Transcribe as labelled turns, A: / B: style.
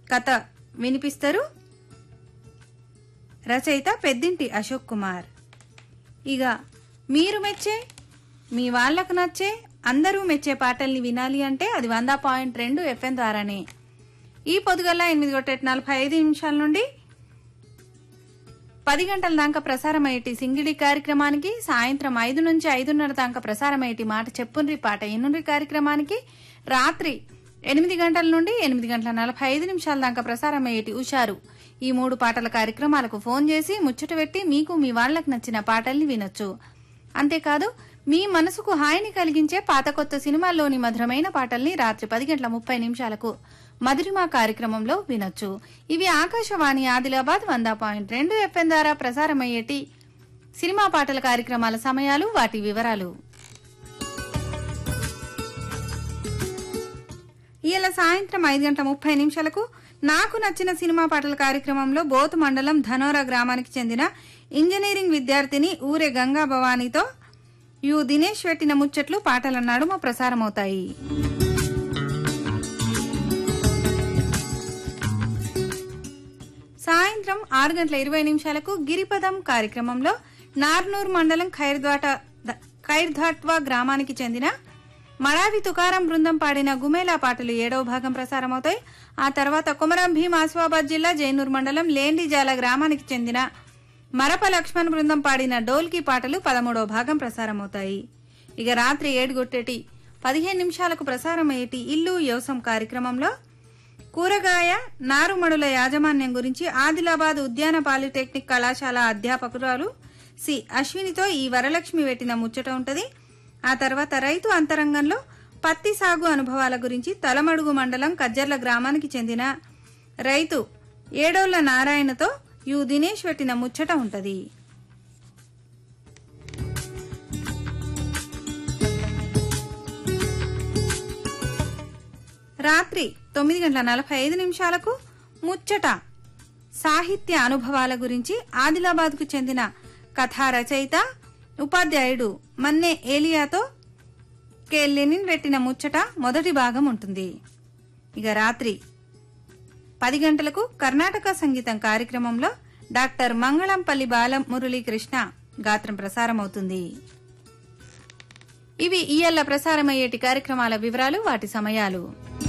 A: కథ వినిపిస్తారు రచయిత పెద్దింటి అశోక్ కుమార్ ఇక మీరు మెచ్చే మీ వాళ్ళకు నచ్చే అందరూ మెచ్చే పాటల్ని వినాలి అంటే అది వంద పాయింట్ రెండు ఎఫ్ఎం ద్వారానే ఈ పొద్దుగల ఎనిమిది గొట్టెట్ నలభై ఐదు నిమిషాల నుండి పది గంటల దాకా ప్రసారమయ్యేటి సింగిడి కార్యక్రమానికి సాయంత్రం ఐదు నుంచి ఐదున్నర దాకా ప్రసారమయ్యేటి మాట చెప్పుండ్రి పాట ఎన్నుండ్రి కార్యక్రమానికి రాత్రి ఎనిమిది గంటల నుండి ఎనిమిది గంటల నలభై ఐదు నిమిషాల దాకా ప్రసారమయ్యేటి ఉషారు ఈ మూడు పాటల కార్యక్రమాలకు ఫోన్ చేసి ముచ్చట పెట్టి మీకు మీ వాళ్లకు నచ్చిన పాటల్ని వినొచ్చు అంతేకాదు మీ మనసుకు హాయిని కలిగించే పాత కొత్త సినిమాల్లోని మధురమైన పాటల్ని రాత్రి పది గంటల ముప్పై నిమిషాలకు మధురిమ కార్యక్రమంలో వినొచ్చు ఇవి ఆకాశవాణి ఆదిలాబాద్ వంద పాయింట్ రెండు ఎఫ్ఎం ద్వారా ప్రసారమయ్యేటి సినిమా పాటల కార్యక్రమాల సమయాలు వాటి వివరాలు ఇవాళ సాయంత్రం ఐదు గంటల ముప్పై నిమిషాలకు నాకు నచ్చిన సినిమా పాటల కార్యక్రమంలో బోతు మండలం ధనోరా గ్రామానికి చెందిన ఇంజనీరింగ్ విద్యార్థిని ఊరే గంగా భవానీతో యు దినేష్ పెట్టిన ముచ్చట్లు పాటల నడుమ ప్రసారమవుతాయి సాయంత్రం ఆరు గంటల ఇరవై నిమిషాలకు గిరిపదం కార్యక్రమంలో నార్నూర్ మండలం ఖైర్ద్వాట ఖైర్ధాట్వా గ్రామానికి చెందిన మడావి తుకారం బృందం పాడిన గుమేలా పాటలు ఏడవ భాగం ప్రసారమవుతాయి ఆ తర్వాత కుమరం భీం ఆసిఫాబాద్ జిల్లా జైనూర్ మండలం లేండిజాల గ్రామానికి చెందిన మరప లక్ష్మణ్ బృందం పాడిన డోల్కి పాటలు పదమూడవ భాగం ప్రసారమవుతాయి ఇక రాత్రి ఏడుగొట్టేటి పదిహేను నిమిషాలకు ప్రసారమయ్యేటి ఇల్లు వ్యవసం కార్యక్రమంలో కూరగాయ నారుమడుల యాజమాన్యం గురించి ఆదిలాబాద్ ఉద్యాన పాలిటెక్నిక్ కళాశాల అధ్యాపకురాలు సి అశ్వినితో ఈ వరలక్ష్మి పెట్టిన ముచ్చట ఉంటది ఆ తర్వాత రైతు అంతరంగంలో పత్తి సాగు అనుభవాల గురించి తలమడుగు మండలం కజ్జర్ల గ్రామానికి చెందిన రైతు ఏడోళ్ల నారాయణతో యు దినేష్ పెట్టిన ముచ్చట ఉంటది రాత్రి తొమ్మిది గంటల నలభై ఐదు నిమిషాలకు ముచ్చట సాహిత్య అనుభవాల గురించి ఆదిలాబాద్కు చెందిన కథా రచయిత ఉపాధ్యాయుడు మన్నే ఏలియాతో కె లెనిన్ పెట్టిన ముచ్చట మొదటి భాగం ఉంటుంది ఇక రాత్రి పది గంటలకు కర్ణాటక సంగీతం కార్యక్రమంలో డాక్టర్ మంగళంపల్లి బాలం మురళీకృష్ణ గాత్రం ప్రసారమవుతుంది ఇవి ఇయ్యల్ల ప్రసారమయ్యేటి కార్యక్రమాల వివరాలు వాటి సమయాలు